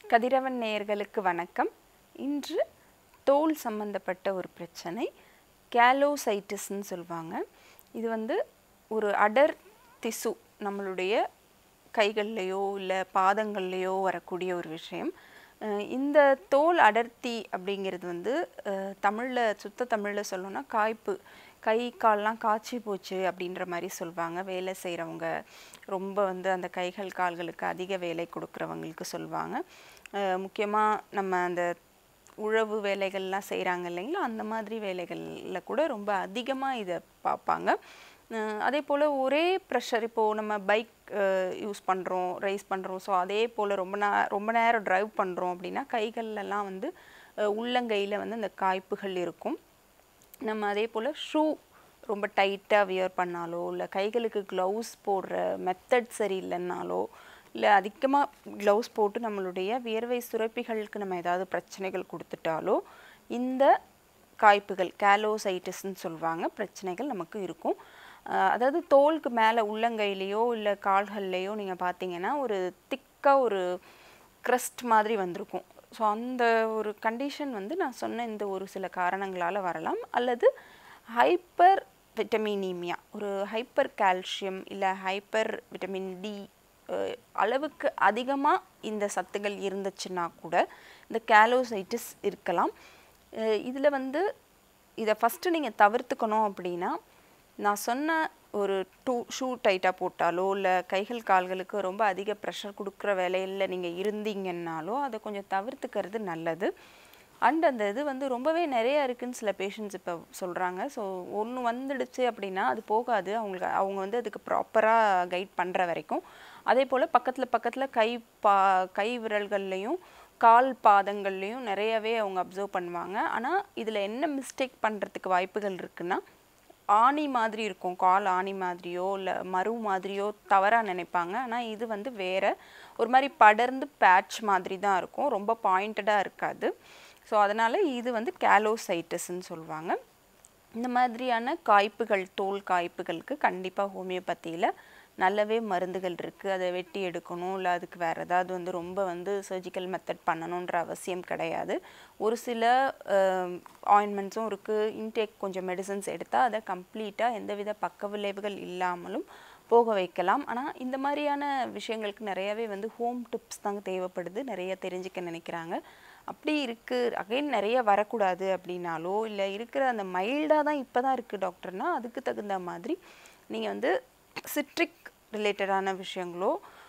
கதிரவன் நேயர்களுக்கு வணக்கம் இன்று தோல் சம்பந்தப்பட்ட ஒரு பிரச்சனை கேலோசைட்டிஸ்ன்னு சொல்லுவாங்க இது வந்து ஒரு அடர் திசு நம்மளுடைய கைகள்லையோ இல்லை பாதங்கள்லையோ வரக்கூடிய ஒரு விஷயம் அஹ் இந்த தோல் அடர்த்தி அப்படிங்கிறது வந்து தமிழில் சுத்த தமிழில் சொல்லணும்னா காய்ப்பு கை கால்லாம் காய்ச்சி போச்சு அப்படின்ற மாதிரி சொல்லுவாங்க வேலை செய்கிறவங்க ரொம்ப வந்து அந்த கைகள் கால்களுக்கு அதிக வேலை கொடுக்குறவங்களுக்கு சொல்லுவாங்க முக்கியமாக நம்ம அந்த உழவு வேலைகள்லாம் செய்கிறாங்க இல்லைங்களா அந்த மாதிரி வேலைகளில் கூட ரொம்ப அதிகமாக இதை பார்ப்பாங்க அஹ் அதே போல் ஒரே ப்ரெஷர் இப்போது நம்ம பைக் யூஸ் பண்ணுறோம் ரைஸ் பண்ணுறோம் ஸோ அதே போல் ரொம்ப நே ரொம்ப நேரம் ட்ரைவ் பண்ணுறோம் அப்படின்னா கைகள்லாம் வந்து அஹ் உள்ளங்கையில் வந்து அந்த காய்ப்புகள் இருக்கும் நம்ம அதே போல் ஷூ ரொம்ப டைட்டாக வியர் பண்ணாலோ இல்லை கைகளுக்கு க்ளவுஸ் போடுற மெத்தட் சரியில்லைன்னாலோ இல்லை அதிகமாக க்ளவுஸ் போட்டு நம்மளுடைய வியர்வை சுரப்பிகளுக்கு நம்ம ஏதாவது பிரச்சனைகள் கொடுத்துட்டாலோ இந்த காய்ப்புகள் கேலோசைட்டிஸ்ன்னு சொல்லுவாங்க பிரச்சனைகள் நமக்கு இருக்கும் அஹ் அதாவது தோலுக்கு மேலே உள்ளங்கையிலையோ இல்லை கால்கள்லையோ நீங்கள் பார்த்தீங்கன்னா ஒரு திக்காக ஒரு க்ரஸ்ட் மாதிரி வந்திருக்கும் ஸோ அந்த ஒரு கண்டிஷன் வந்து நான் சொன்ன இந்த ஒரு சில காரணங்களால் வரலாம் அல்லது ஹைப்பர் விட்டமினீமியா ஒரு ஹைப்பர் கால்சியம் இல்லை ஹைப்பர் விட்டமின் டி அளவுக்கு அதிகமாக இந்த சத்துக்கள் இருந்துச்சுன்னா கூட இந்த கேலோசைட்டிஸ் இருக்கலாம் இதில் வந்து இதை ஃபஸ்ட்டு நீங்கள் தவிர்த்துக்கணும் அப்படின்னா நான் சொன்ன ஒரு டூ ஷூ டைட்டாக போட்டாலோ இல்லை கைகள் கால்களுக்கு ரொம்ப அதிக ப்ரெஷர் கொடுக்குற வேலையில் நீங்கள் இருந்தீங்கன்னாலோ அதை கொஞ்சம் தவிர்த்துக்கிறது நல்லது அண்ட் அந்த இது வந்து ரொம்பவே நிறைய இருக்குன்னு சில பேஷண்ட்ஸ் இப்போ சொல்கிறாங்க ஸோ ஒன்று வந்துடுச்சு அப்படின்னா அது போகாது அவங்களுக்கு அவங்க வந்து அதுக்கு ப்ராப்பராக கைட் பண்ணுற வரைக்கும் அதே போல் பக்கத்தில் பக்கத்தில் கை பா கை விரல்கள்லையும் கால் பாதங்கள்லையும் நிறையவே அவங்க அப்சர்வ் பண்ணுவாங்க ஆனால் இதில் என்ன மிஸ்டேக் பண்ணுறதுக்கு வாய்ப்புகள் இருக்குன்னா ஆணி மாதிரி இருக்கும் கால் ஆணி மாதிரியோ இல்லை மறு மாதிரியோ தவறாக நினைப்பாங்க ஆனால் இது வந்து வேற ஒரு மாதிரி படர்ந்து பேட்ச் மாதிரி தான் இருக்கும் ரொம்ப பாயிண்டடாக இருக்காது ஸோ அதனால் இது வந்து கேலோசைட்டிஸ்ன்னு சொல்லுவாங்க இந்த மாதிரியான காய்ப்புகள் தோல் காய்ப்புகளுக்கு கண்டிப்பாக ஹோமியோபதியில் நல்லாவே மருந்துகள் இருக்குது அதை வெட்டி எடுக்கணும் இல்லை அதுக்கு வேறு ஏதாவது வந்து ரொம்ப வந்து சர்ஜிக்கல் மெத்தட் பண்ணணுன்ற அவசியம் கிடையாது ஒரு சில ஆயின்மெண்ட்ஸும் இருக்குது இன்டேக் கொஞ்சம் மெடிசன்ஸ் எடுத்தால் அதை கம்ப்ளீட்டாக எந்தவித பக்க விளைவுகள் இல்லாமலும் போக வைக்கலாம் ஆனால் இந்த மாதிரியான விஷயங்களுக்கு நிறையவே வந்து ஹோம் டிப்ஸ் தாங்க தேவைப்படுது நிறைய தெரிஞ்சுக்க நினைக்கிறாங்க அப்படி இருக்குது அகைன் நிறைய வரக்கூடாது அப்படின்னாலோ இல்லை இருக்கிற அந்த மைல்டாக தான் இப்போ தான் இருக்குது டாக்டர்னா அதுக்கு தகுந்த மாதிரி நீங்கள் வந்து சிட்ரிக் ரிலேட்டடான விஷயங்களோ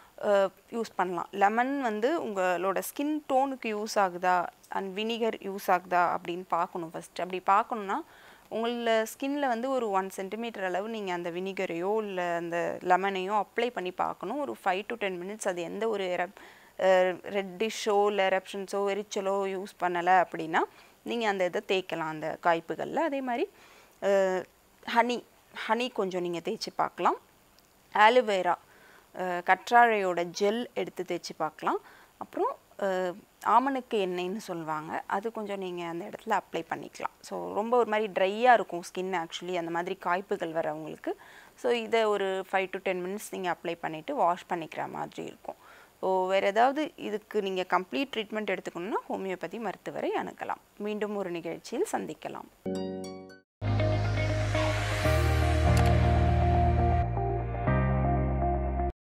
யூஸ் பண்ணலாம் லெமன் வந்து உங்களோட ஸ்கின் டோனுக்கு யூஸ் ஆகுதா அண்ட் வினிகர் யூஸ் ஆகுதா அப்படின்னு பார்க்கணும் ஃபஸ்ட் அப்படி பார்க்கணுன்னா உங்கள ஸ்கின்ல வந்து ஒரு ஒன் சென்டிமீட்டர் அளவு நீங்கள் அந்த வினிகரையோ இல்லை அந்த லெமனையோ அப்ளை பண்ணி பார்க்கணும் ஒரு ஃபைவ் டு டென் மினிட்ஸ் அது எந்த ஒரு ரெட்டிஷோ இல்லை எரப்ஷன்ஸோ எரிச்சலோ யூஸ் பண்ணலை அப்படின்னா நீங்கள் அந்த இதை தேய்க்கலாம் அந்த காய்ப்புகளில் அதே மாதிரி ஹனி ஹனி கொஞ்சம் நீங்கள் தேய்ச்சி பார்க்கலாம் ஆலுவேரா கற்றாழையோட ஜெல் எடுத்து தேய்ச்சி பார்க்கலாம் அப்புறம் ஆமணுக்கு எண்ணெய்னு சொல்லுவாங்க அது கொஞ்சம் நீங்கள் அந்த இடத்துல அப்ளை பண்ணிக்கலாம் ஸோ ரொம்ப ஒரு மாதிரி ட்ரையாக இருக்கும் ஸ்கின் ஆக்சுவலி அந்த மாதிரி காய்ப்புகள் வரவங்களுக்கு ஸோ இதை ஒரு ஃபைவ் டு டென் மினிட்ஸ் நீங்கள் அப்ளை பண்ணிவிட்டு வாஷ் பண்ணிக்கிற மாதிரி இருக்கும் ஸோ வேறு ஏதாவது இதுக்கு நீங்கள் கம்ப்ளீட் ட்ரீட்மெண்ட் எடுத்துக்கணுன்னா ஹோமியோபதி மருத்துவரை அணுகலாம் மீண்டும் ஒரு நிகழ்ச்சியில் சந்திக்கலாம்